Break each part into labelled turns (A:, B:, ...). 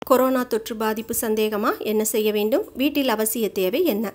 A: corona தொற்று பாதிப்பு சந்தேகமா என்ன செய்ய வேண்டும் வீட்டில் அவசிய தேவை என்ன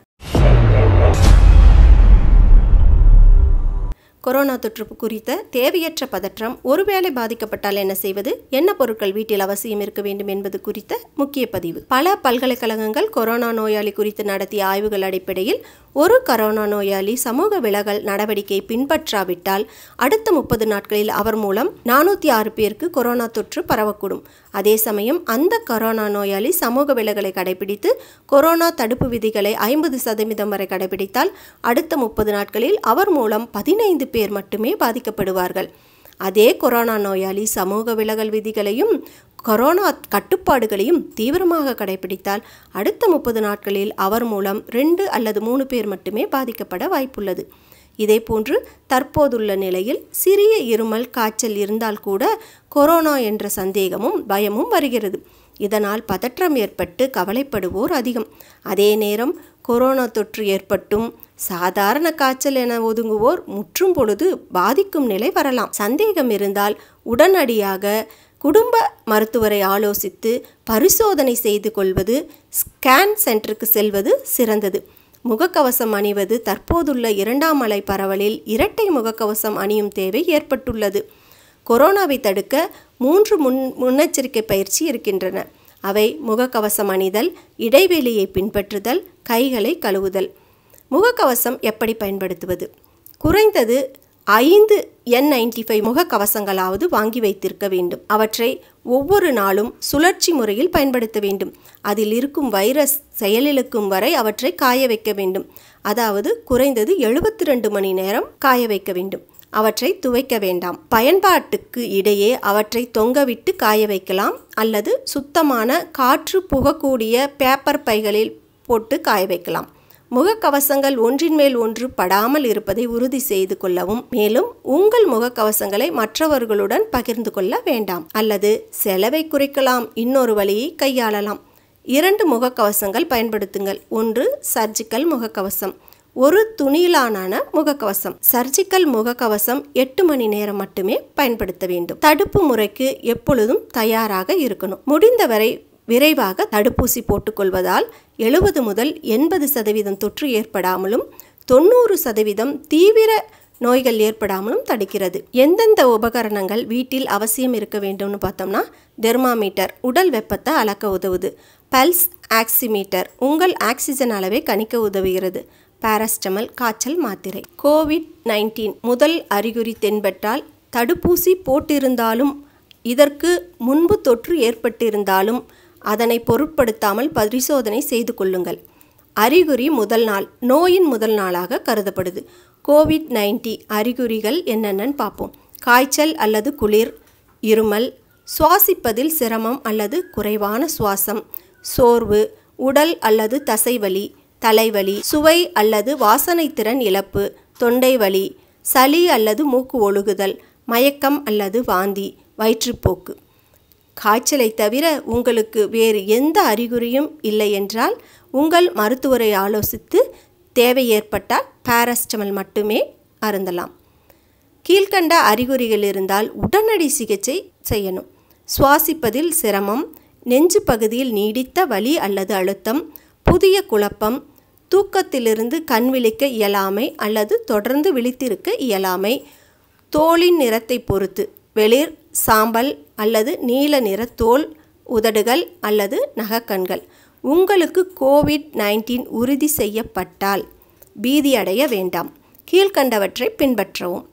A: கொரோனா தொற்று குறித்த தேவையற்ற பதற்றம் ஒருவேளை பாதிக்கப்பட்டால் என்ன செய்வது என்ன பொருட்கள் வீட்டில் அவசியம் இருக்க வேண்டும் என்பது குறித்த முக்கிய பதிவு பல பல்கலைக்கழகங்கள் கொரோனா நோயாளி குறித்து நடத்திய ஆய்வுகள் அடிப்படையில் ஒரு கொரோனா நோயாளி சமூக விலகல் நடவடிக்கை பின்பற்றாவிட்டால் அடுத்த முப்பது நாட்களில் அவர் மூலம் நானூற்றி ஆறு பேருக்கு கொரோனா தொற்று பரவக்கூடும் அதே சமயம் அந்த கொரோனா நோயாளி சமூக விலகலை கடைபிடித்து கொரோனா தடுப்பு விதிகளை ஐம்பது சதவீதம் வரை கடைபிடித்தால் அடுத்த முப்பது நாட்களில் அவர் மூலம் பதினைந்து பேர் மட்டுமே பாதிக்கப்படுவார்கள் அதே கொரோனா நோயாளி சமூக விலகல் விதிகளையும் கொரோனா கட்டுப்பாடுகளையும் தீவிரமாக கடைபிடித்தால் அடுத்த முப்பது நாட்களில் அவர் மூலம் ரெண்டு அல்லது மூணு பேர் மட்டுமே பாதிக்கப்பட வாய்ப்புள்ளது இதேபோன்று தற்போதுள்ள நிலையில் சிறிய இருமல் காய்ச்சல் இருந்தால் கூட கொரோனா என்ற சந்தேகமும் பயமும் வருகிறது இதனால் பதற்றம் ஏற்பட்டு கவலைப்படுவோர் அதிகம் அதே நேரம் கொரோனா தொற்று ஏற்பட்டும் சாதாரண காய்ச்சல் என ஒதுங்குவோர் முற்றும் பொழுது பாதிக்கும் நிலை வரலாம் சந்தேகம் இருந்தால் உடனடியாக குடும்ப மருத்துவரை ஆலோசித்து பரிசோதனை செய்து கொள்வது ஸ்கேன் சென்டருக்கு செல்வது சிறந்தது முகக்கவசம் அணிவது தற்போதுள்ள இரண்டாம் அலை பரவலில் இரட்டை முகக்கவசம் அணியும் தேவை ஏற்பட்டுள்ளது கொரோனாவை தடுக்க மூன்று முன் முன்னெச்சரிக்கை பயிற்சி இருக்கின்றன அவை முகக்கவசம் அணிதல் இடைவெளியை பின்பற்றுதல் கைகளை கழுவுதல் முகக்கவசம் எப்படி பயன்படுத்துவது குறைந்தது ஐந்து என் நைன்டி ஃபைவ் முகக்கவசங்களாவது வாங்கி வைத்திருக்க வேண்டும் அவற்றை ஒவ்வொரு நாளும் சுழற்சி முறையில் பயன்படுத்த வேண்டும் அதில் இருக்கும் வைரஸ் செயலிழக்கும் வரை அவற்றை காய வைக்க வேண்டும் அதாவது குறைந்தது எழுபத்தி ரெண்டு மணி நேரம் காய வைக்க வேண்டும் அவற்றை துவைக்க வேண்டாம் பயன்பாட்டுக்கு இடையே அவற்றை தொங்கவிட்டு காய வைக்கலாம் அல்லது சுத்தமான காற்று புகக்கூடிய பேப்பர் பைகளில் போட்டு காய வைக்கலாம் முகக்கவசங்கள் ஒன்றின் மேல் ஒன்று படாமல் இருப்பதை உறுதி செய்து கொள்ளவும் மேலும் உங்கள் முகக்கவசங்களை மற்றவர்களுடன் பகிர்ந்து கொள்ள வேண்டாம் அல்லது செலவை குறைக்கலாம் இன்னொரு வழியை கையாளலாம் இரண்டு முகக்கவசங்கள் பயன்படுத்துங்கள் ஒன்று சர்ஜிக்கல் முகக்கவசம் ஒரு துணியிலான முகக்கவசம் சர்ஜிக்கல் முகக்கவசம் எட்டு மணி நேரம் மட்டுமே பயன்படுத்த வேண்டும் தடுப்பு முறைக்கு எப்பொழுதும் தயாராக இருக்கணும் முடிந்தவரை விரைவாக தடுப்பூசி போட்டுக்கொள்வதால் எழுபது முதல் எண்பது சதவீதம் தொற்று ஏற்படாமலும் தொண்ணூறு சதவீதம் தீவிர நோய்கள் ஏற்படாமலும் தடுக்கிறது எந்தெந்த உபகரணங்கள் வீட்டில் அவசியம் இருக்க வேண்டும்னு பார்த்தோம்னா தெர்மாமீட்டர் உடல் வெப்பத்தை அளக்க உதவுது பல்ஸ் ஆக்சிமீட்டர் உங்கள் ஆக்சிஜன் அளவை கணிக்க உதவுகிறது பாராஸ்டமல் காய்ச்சல் மாத்திரை கோவிட் நைன்டீன் முதல் அறிகுறி தென்பட்டால் தடுப்பூசி போட்டிருந்தாலும் இதற்கு முன்பு தொற்று ஏற்பட்டிருந்தாலும் அதனை பொருட்படுத்தாமல் பரிசோதனை செய்து கொள்ளுங்கள் அறிகுறி முதல் நாள் நோயின் முதல் நாளாக கருதப்படுது கோவிட் நைன்டி அறிகுறிகள் என்னென்னு பார்ப்போம் காய்ச்சல் அல்லது குளிர் இருமல் சுவாசிப்பதில் சிரமம் அல்லது குறைவான சுவாசம் சோர்வு உடல் அல்லது தசைவலி தலைவலி சுவை அல்லது வாசனை திறன் இழப்பு தொண்டை வலி சளி அல்லது மூக்கு ஒழுகுதல் மயக்கம் அல்லது வாந்தி வயிற்றுப்போக்கு காய்ச்சலை தவிர உங்களுக்கு வேறு எந்த அறிகுறியும் இல்லை என்றால் உங்கள் மருத்துவரை ஆலோசித்து தேவை ஏற்பட்டால் பாராஸ்டமல் மட்டுமே அருந்தலாம் கீழ்கண்ட அறிகுறிகள் இருந்தால் உடனடி சிகிச்சை செய்யணும் சுவாசிப்பதில் சிரமம் நெஞ்சு பகுதியில் நீடித்த வலி அல்லது அழுத்தம் புதிய குழப்பம் தூக்கத்திலிருந்து கண் விழிக்க இயலாமை அல்லது தொடர்ந்து விழித்திருக்க இயலாமை தோலின் நிறத்தை பொறுத்து வெளிர் சாம்பல் அல்லது நீல நிற தோல் உதடுகள் அல்லது நகக்கண்கள் உங்களுக்கு கோவிட் நைன்டீன் உறுதி செய்யப்பட்டால் பீதியடைய வேண்டாம் கீழ்கண்டவற்றை பின்பற்றவும்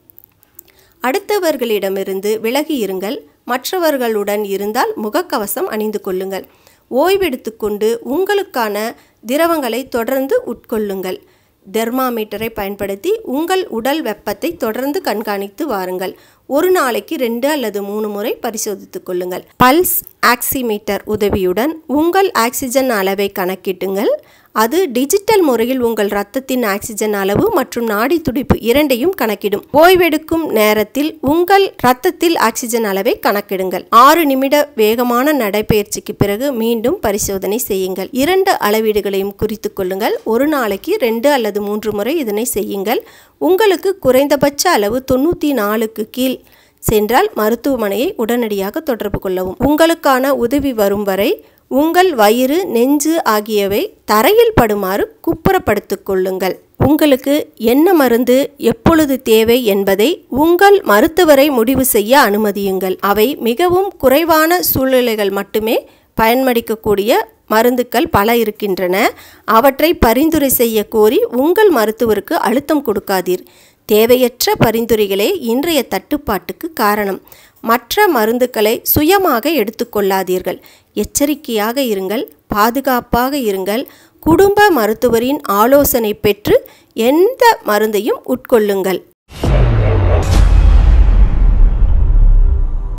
A: அடுத்தவர்களிடமிருந்து விலகி இருங்கள் மற்றவர்களுடன் இருந்தால் முகக்கவசம் அணிந்து கொள்ளுங்கள் ஓய்வெடுத்துக்கொண்டு உங்களுக்கான திரவங்களை தொடர்ந்து உட்கொள்ளுங்கள் தெர்மாமீட்டரை பயன்படுத்தி உங்கள் உடல் வெப்பத்தை தொடர்ந்து கண்காணித்து வாருங்கள் ஒரு நாளைக்கு ரெண்டு அல்லது மூணு முறை பரிசோதித்துக் கொள்ளுங்கள் பல்ஸ் ஆக்சிமீட்டர் உதவியுடன் உங்கள் ஆக்சிஜன் அளவை கணக்கிட்டுங்கள் அது டிஜிட்டல் முறையில் உங்கள் இரத்தத்தின் ஆக்சிஜன் அளவு மற்றும் நாடி துடிப்பு இரண்டையும் கணக்கிடும் ஓய்வெடுக்கும் நேரத்தில் உங்கள் இரத்தத்தில் ஆக்சிஜன் அளவை கணக்கிடுங்கள் ஆறு நிமிட வேகமான நடைபயிற்சிக்கு பிறகு மீண்டும் பரிசோதனை செய்யுங்கள் இரண்டு அளவீடுகளையும் குறித்து கொள்ளுங்கள் ஒரு நாளைக்கு ரெண்டு அல்லது மூன்று முறை இதனை செய்யுங்கள் உங்களுக்கு குறைந்தபட்ச அளவு தொண்ணூற்றி நாலுக்கு கீழ் சென்றால் மருத்துவமனையை உடனடியாக தொடர்பு கொள்ளவும் உங்களுக்கான உதவி வரும் வரை உங்கள் வயிறு நெஞ்சு ஆகியவை தரையில் படுமாறு குப்புறப்படுத்திக் கொள்ளுங்கள் உங்களுக்கு என்ன மருந்து எப்பொழுது தேவை என்பதை உங்கள் மருத்துவரை முடிவு செய்ய அனுமதியுங்கள் அவை மிகவும் குறைவான சூழ்நிலைகள் மட்டுமே பயன்படுத்தக்கூடிய மருந்துக்கள் பல இருக்கின்றன அவற்றை பரிந்துரை செய்ய கோரி உங்கள் மருத்துவருக்கு அழுத்தம் கொடுக்காதீர் தேவையற்ற பரிந்துரைகளே இன்றைய தட்டுப்பாட்டுக்கு காரணம் மற்ற மருந்துக்களை சுயமாக எடுத்துக்கொள்ளாதீர்கள் எச்சரிக்கையாக இருங்கள் பாதுகாப்பாக இருங்கள் குடும்ப மருத்துவரின் ஆலோசனை பெற்று எந்த மருந்தையும் உட்கொள்ளுங்கள்